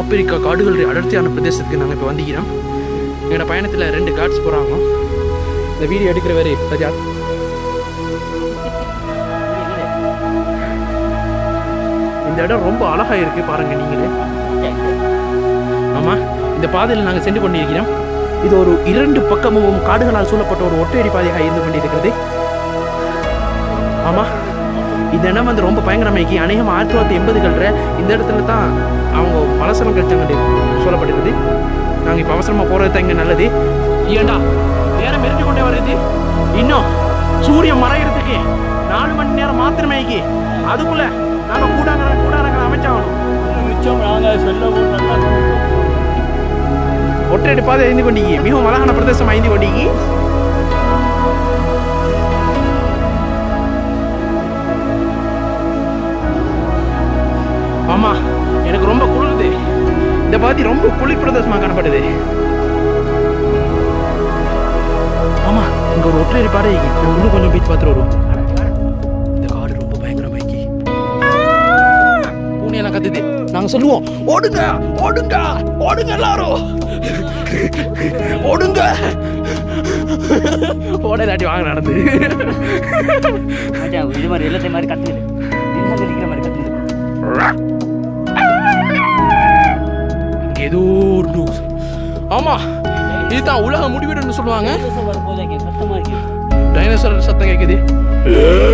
Africa காடுகளுடைய அடர்த்தியான பிரதேசத்துக்கு நாங்கள் இப்போ வந்திக்கிறோம் எங்களோட பயணத்தில் ரெண்டு கார்ட்ஸ் போகிறாங்க இந்த வீடியோ எடுக்கிறவரு சஜாத் இந்த இடம் ரொம்ப அழகாக இருக்கு பாருங்க நீங்களே ஆமாம் இந்த பாதையில் நாங்கள் சென்று கொண்டிருக்கிறோம் இது ஒரு இரண்டு பக்கமும் காடுகளால் சூழப்பட்ட ஒரு ஒற்றையடி பாதையாக இருந்து கொண்டிருக்கிறது ஆமாம் இந்த இடம் வந்து ரொம்ப பயங்கரமாக்கி அநேகம் ஆயிரத்தி தொள்ளாயிரத்தி எண்பதுகளில் இந்த இடத்துல தான் அவங்க பலசரம் கழிச்சாங்க சொல்லப்படுகிறது நாங்கள் இப்போ அவசரமாக போகிறது தான் இங்கே நல்லது ஏண்டா நேரம் மெரிஞ்சு கொண்டே வருது இன்னும் சூரியன் மறைகிறதுக்கு நாலு மணி நேரம் மாத்திரமே ஆகி அதுக்குள்ள நாங்கள் கூடாங்க கூடாரங்களை அமைச்சாகணும் மிச்சம் நாங்கள் செல்ல போட்டோம்னா ஒற்றையடி பாதை ஐந்து கொண்டீங்க மிகவும் அழகான பிரதேசம் ஐந்து கொண்டீங்க ஆமா எனக்கு ரொம்ப குளிருது இந்த பாதி ரொம்ப குளிர் பிரதேசமா காணப்படுது ஆமா இங்க ஒரு ஒற்றையடி பாதை இருக்கு. நான் இன்னும் கொஞ்சம் பீச் பார்த்துட்டு வருவோம் இந்த காடு ரொம்ப பயங்கரமாக்கி பூனையெல்லாம் கத்துது நாங்க சொல்லுவோம் ஓடுங்க ஓடுங்க ஓடுங்க எல்லாரும் ஓடுங்க ஓட இல்லாட்டி வாங்க நடந்து மச்சான், இது மாதிரி எல்லாத்தையும் மாதிரி கத்துக்குது இன்னும் நிற்கிற மாதிரி கத்துக்குது இங்க ஏதோ ஒரு news. ஆமா இதுதான் உலக முடிவிடுன்னு சொல்லுவாங்க வரும்போது இங்கே சத்தமாக இருக்கு டைனோசர் சத்தம் கேட்குது